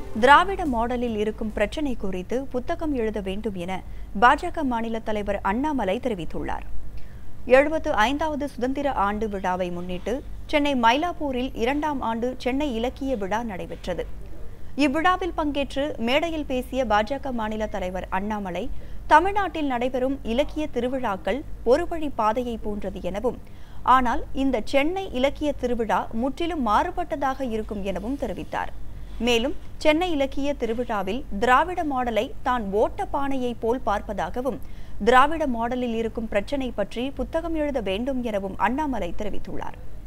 திராவிட மாடலில் இருக்கும் பிரச்சினை குறித்து புத்தகம் எழுத வேண்டும் என பாஜக மாநில தலைவர் அண்ணாமலை தெரிவித்துள்ளார் எழுபத்து ஐந்தாவது சுதந்திர ஆண்டு விழாவை முன்னிட்டு சென்னை மயிலாப்பூரில் இரண்டாம் ஆண்டு சென்னை இலக்கிய விழா நடைபெற்றது இவ்விழாவில் பங்கேற்று மேடையில் பேசிய பாஜக மாநில தலைவர் அண்ணாமலை தமிழ்நாட்டில் நடைபெறும் இலக்கிய திருவிழாக்கள் ஒரு வழி பாதையை போன்றது எனவும் ஆனால் இந்த சென்னை இலக்கிய திருவிழா முற்றிலும் மாறுபட்டதாக இருக்கும் எனவும் தெரிவித்தார் மேலும் சென்னை இலக்கிய திருவிழாவில் திராவிட மாடலை தான் ஓட்ட பானையை போல் பார்ப்பதாகவும் திராவிட மாடலில் இருக்கும் பிரச்சினை பற்றி புத்தகம் எழுத வேண்டும் எனவும் அண்ணாமலை தெரிவித்துள்ளார்